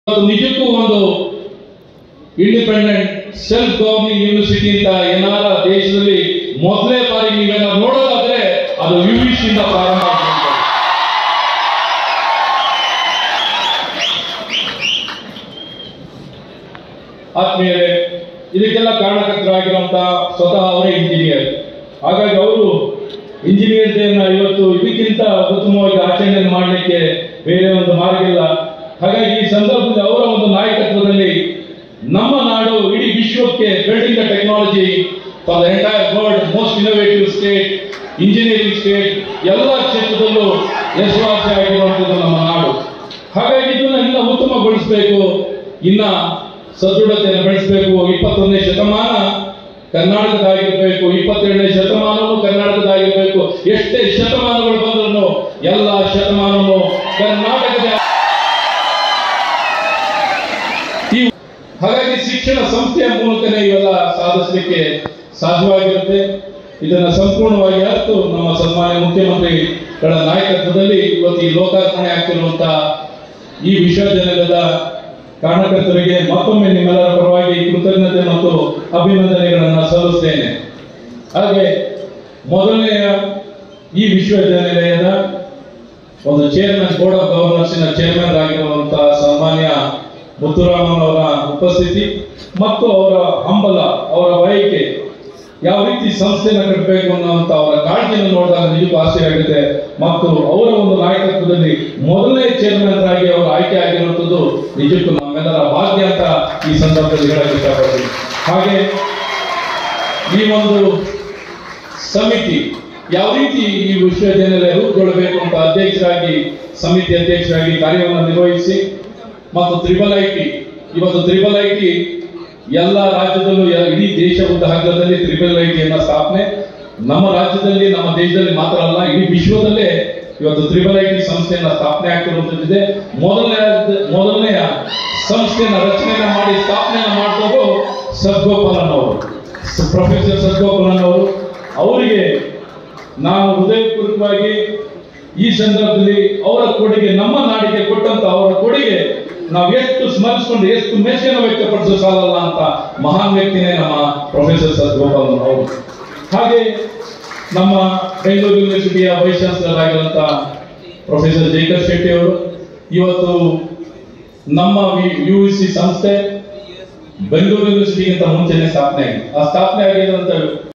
ಇವತ್ತು ನಿಜಕ್ಕೂ ಒಂದು ಇಂಡಿಪೆಂಡೆಂಟ್ ಸೆಲ್ಫ್ ಗವರ್ನಿಂಗ್ ಯೂನಿವರ್ಸಿಟಿ ಅಂತ ಏನಾರ ದೇಶದಲ್ಲಿ ಮೊದಲೇ ಬಾರಿ ನೀವೇನಾದ್ರು ನೋಡೋದಾದ್ರೆ ಅದು ಯುವಿಶ್ ಇಂದ ಪ್ರಾರಂಭ ಆಗಿರುವಂಥದ್ದು. ಆದ್ಮೇಲೆ ಇದಕ್ಕೆಲ್ಲ ಕಾರಣಕರ್ತರಾಗಿರುವಂತ ಸ್ವತಃ ಅವರೇ ಇಂಜಿನಿಯರ್ ಹಾಗಾಗಿ ಅವರು ಇಂಜಿನಿಯರ್ ಡೇನ ಇವತ್ತು ಇದಕ್ಕಿಂತ ಉತ್ತಮವಾಗಿ ಆಚರಣೆ ಮಾಡಲಿಕ್ಕೆ ಬೇರೆ ಒಂದು ಮಾರ್ಗ ಇಲ್ಲ ಹಾಗಾಗಿ ಈ ಸಂದರ್ಭದಲ್ಲಿ ಅವರ ಒಂದು ನಾಯಕತ್ವದಲ್ಲಿ ನಮ್ಮ ನಾಡು ಇಡೀ ವಿಶ್ವಕ್ಕೆ building the technology for the entire world most innovative state engineering state ಎಲ್ಲ ಕ್ಷೇತ್ರದಲ್ಲೂ ಯಶಸ್ವಾಸಿ ಆಗಿರುವಂಥದ್ದು ನಮ್ಮ ನಾಡು ಹಾಗಾಗಿ ಇದನ್ನ ಇನ್ನ ಉತ್ತಮಗೊಳಿಸಬೇಕು ಇನ್ನ ಸದೃಢತೆಯನ್ನು ಬೆಳೆಸಬೇಕು ಇಪ್ಪತ್ತೊಂದನೇ ಶತಮಾನ ಕರ್ನಾಟಕದಾಗಿರ್ಬೇಕು ಇಪ್ಪತ್ತೆರಡನೇ ಶತಮಾನವೂ ಕರ್ನಾಟಕದಾಗಿರ್ಬೇಕು ಎಷ್ಟೇ ಶತಮಾನಗಳು ಬಂದ್ರು ಎಲ್ಲ ಶತಮಾನವೂ ಕರ್ನಾಟಕದ ಈ ಹಾಗಾಗಿ ಶಿಕ್ಷಣ ಸಂಸ್ಥೆಯ ಮೂಲಕನೇ ಇವೆಲ್ಲ ಸಾಧಿಸಲಿಕ್ಕೆ ಸಾಧ್ಯವಾಗಿರುತ್ತೆ ಇದನ್ನ ಸಂಪೂರ್ಣವಾಗಿ ಅರ್ತು ನಮ್ಮ ಸನ್ಮಾನ್ಯ ಮುಖ್ಯಮಂತ್ರಿಗಳ ನಾಯಕತ್ವದಲ್ಲಿ ಇವತ್ತು ಈ ಲೋಕಾರ್ಪಣೆ ಆಗ್ತಿರುವಂತಹ ಈ ವಿಶ್ವವಿದ್ಯಾನಿಲಯದ ಕಾರಣಕರ್ತರಿಗೆ ಮತ್ತೊಮ್ಮೆ ನಿಮ್ಮೆಲ್ಲರ ಪರವಾಗಿ ಕೃತಜ್ಞತೆ ಮತ್ತು ಅಭಿನಂದನೆಗಳನ್ನು ಸಲ್ಲಿಸ್ತೇನೆ ಹಾಗೆ ಮೊದಲನೆಯ ಈ ವಿಶ್ವವಿದ್ಯಾನಿಲಯದ ಒಂದು ಚೇರ್ಮನ್ ಬೋರ್ಡ್ ಆಫ್ ಗವರ್ನರ್ಸಿನ ಚೇರ್ಮನ್ ಆಗಿರುವಂತಹ ಸನ್ಮಾನ್ಯ ಮುತ್ತುರಾಮನ್ ಅವರ ಉಪಸ್ಥಿತಿ ಮತ್ತು ಅವರ ಹಂಬಲ ಅವರ ಬಯಕೆ ಯಾವ ರೀತಿ ಸಂಸ್ಥೆಯನ್ನು ಕಟ್ಟಬೇಕು ಅನ್ನುವಂತ ಅವರ ಕಾಳಜಿಯನ್ನು ನೋಡಿದಾಗ ನಿಜಕ್ಕೂ ಆಶ್ಚರ್ಯ ಆಗುತ್ತೆ ಮತ್ತು ಅವರ ಒಂದು ನಾಯಕತ್ವದಲ್ಲಿ ಮೊದಲನೇ ಚೇರ್ಮನ್ ಆಗಿ ಅವರು ಆಯ್ಕೆ ಆಗಿರುವಂಥದ್ದು ನಿಜಕ್ಕೂ ನಮ್ಮೆಲ್ಲರ ಭಾಗ್ಯ ಅಂತ ಈ ಸಂದರ್ಭದಲ್ಲಿ ಹೇಳಕ್ಕೆ ಇಷ್ಟಪಡ್ತೀನಿ ಹಾಗೆ ಈ ಒಂದು ಸಮಿತಿ ಯಾವ ರೀತಿ ಈ ವಿಶ್ವವಿದ್ಯಾನಿಲಯ ರೂಪುಗೊಳ್ಳಬೇಕು ಅಂತ ಅಧ್ಯಕ್ಷರಾಗಿ ಸಮಿತಿ ಅಧ್ಯಕ್ಷರಾಗಿ ಕಾರ್ಯವನ್ನು ನಿರ್ವಹಿಸಿ ಮತ್ತು ತ್ರಿಬಲ್ ಐ ಟಿ ಇವತ್ತು ತ್ರಿಬಲ್ ಐ ಟಿ ಎಲ್ಲ ರಾಜ್ಯದಲ್ಲೂ ಯ- ಇಡೀ ದೇಶ ಉದ್ದ ಹಗ್ಗದಲ್ಲಿ ತ್ರಿಬಲ್ ಐ ಟಿಯನ್ನ ಸ್ಥಾಪನೆ ನಮ್ಮ ರಾಜ್ಯದಲ್ಲಿ ನಮ್ಮ ದೇಶದಲ್ಲಿ ಮಾತ್ರ ಅಲ್ಲ ಇಡೀ ವಿಶ್ವದಲ್ಲೇ ಇವತ್ತು ತ್ರಿಬಲ್ ಐ ಟಿ ಸಂಸ್ಥೆಯನ್ನ ಸ್ಥಾಪನೆ ಆಗ್ತಿರುವಂತದ್ದಿದೆ ಮೊದಲನೇ ಮೊದಲನೆಯ ಸಂಸ್ಥೆಯನ್ನ ರಚನೆಯನ್ನ ಮಾಡಿ ಸ್ಥಾಪನೆಯನ್ನ ಮಾಡಿದವರು ಸದ್ಗೋಪಾಲನ್ ಅವರು ಪ್ರೊಫೆಸರ್ ಸದ್ಗೋಪಾಲನ್ ಅವರು ಅವರಿಗೆ ನಾನು ಹೃದಯಪೂರ್ವಕವಾಗಿ ಈ ಸಂದರ್ಭದಲ್ಲಿ ಅವರ ಕೊಡುಗೆ ನಮ್ಮ ನಾಡಿಗೆ ಕೊಟ್ಟಂತ ಅವರ ಕೊಡುಗೆ ನಾವು ಎಷ್ಟು ಸ್ಮರಿಸಿಕೊಂಡು ಎಷ್ಟು ಮೆಚ್ಚನ್ನು ವ್ಯಕ್ತಪಡಿಸೋ ಸಾಲಲ್ಲ ಅಂತ ಮಹಾನ್ ವ್ಯಕ್ತಿನೇ ನಮ್ಮ ಪ್ರೊಫೆಸರ್ ಸದ್ಗೋಪಾಲ್ ಅವರು ಹಾಗೆ ನಮ್ಮ ಬೆಂಗಳೂರು ಯೂನಿವರ್ಸಿಟಿಯ ವೈಸ್ ಚಾನ್ಸಲರ್ ಆಗಿರುವಂತ ಪ್ರೊಫೆಸರ್ ಜೇಕರ್ ಶೆಟ್ಟಿ ಅವರು ಇವತ್ತು ನಮ್ಮ ಯು ಸಿ ಸಂಸ್ಥೆ ಬೆಂಗಳೂರು ಯೂನಿವರ್ಸಿಟಿಗಿಂತ ಮುಂಚೆನೆ ಸ್ಥಾಪನೆ ಆಗಿದೆ ಆ ಸ್ಥಾಪನೆ ಆಗಿರುವಂತ